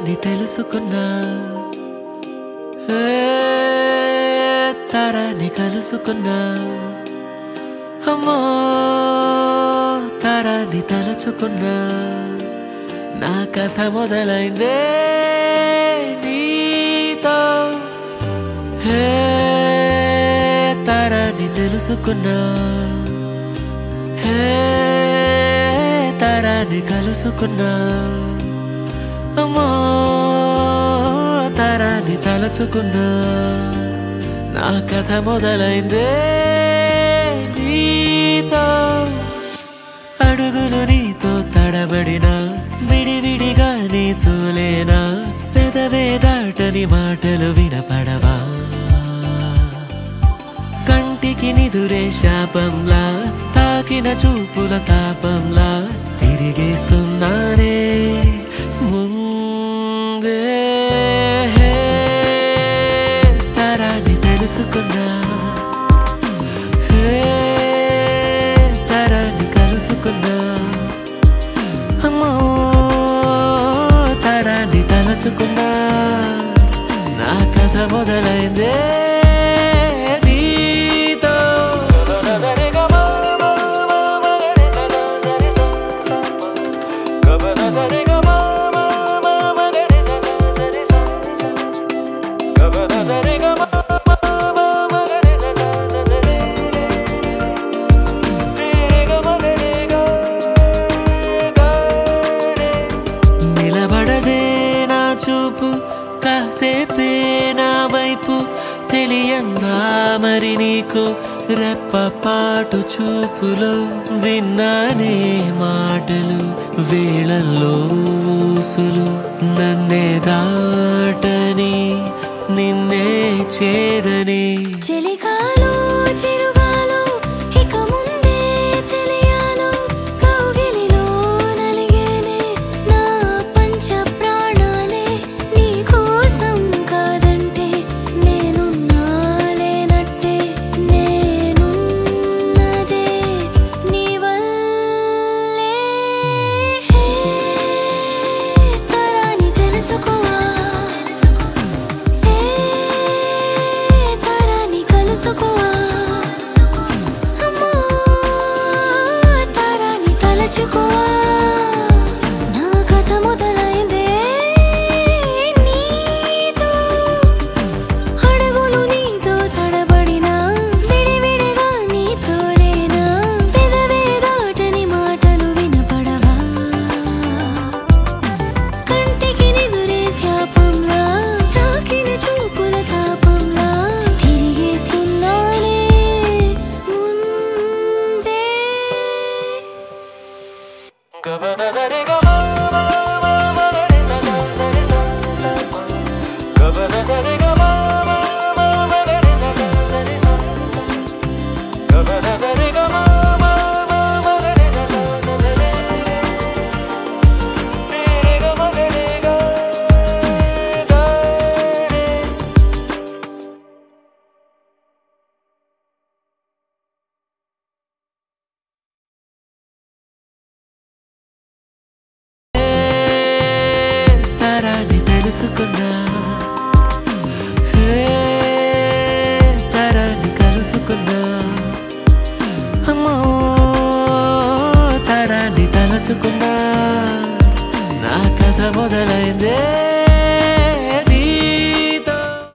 తరాన్ని తెలుసుకున్నా ఏ, తరాన్ని కలుసుకున్నా అమ్మో తరాన్ని తలుచుకున్నా నా కథ మొదలైందే నీతో హే తరాన్ని తెలుసుకున్నా హే తరాన్ని కలుసుకున్నా అమ్మో తరాన్ని తలచుకున్నా నా కథ మొదలైందే నీతో అడుగులు నీతో తడబడిన విడివిడిగా నీతో లేనా పెదవే దాటని మాటలు వినపడవా కంటికి నిదురే శాపంలా తాకిన చూపుల తాపంలా తిరిగేస్తున్నానే ముందే తరాన్ని తెలుసుకున్నా హే, తరాన్ని కలుసుకున్నా అమ్మో తరాన్ని తలచుకున్నా నా కథ మొదలైందే నీతో నిలబడదే నా చూపు కాసేపే నా వైపు తెలియందా మరి నీకు రెప్పపాటు చూపులో విన్నానే మాటలు వేళల్లో ఊసులు నన్నే దాటని నిన్నే చేరని చెలికాలు చిరుగాలు ఇక ముందే తెలియాలు కౌగిలిలో నలిగేనే నా పంచ ప్రాణాలే నీ కోసం కాదంటే నేనున్నాలేనట్టే నేనున్నదే నీ వల్లే తరాని తెలుసుకోవా ఏ తరాని కలుసుకోవా అమ్మా తరాని తలచుకోవా నా కథ మొదలైందే నీతో అడుగులు నీతో తడబడినా విడివిడిగా నీతో లేనా పెదవే దాటని మాటలు వినపడవా కంటికి నిదురే శాపంలా తాకిన చూపుల తాపంలా తిరిగేస్తున్నానే ముందే తరాన్ని తెలుసుకున్నా హే, తరాన్ని కలుసుకున్నా అమ్మో తరాన్ని తలచుకున్నా నా కథ మొదలైందే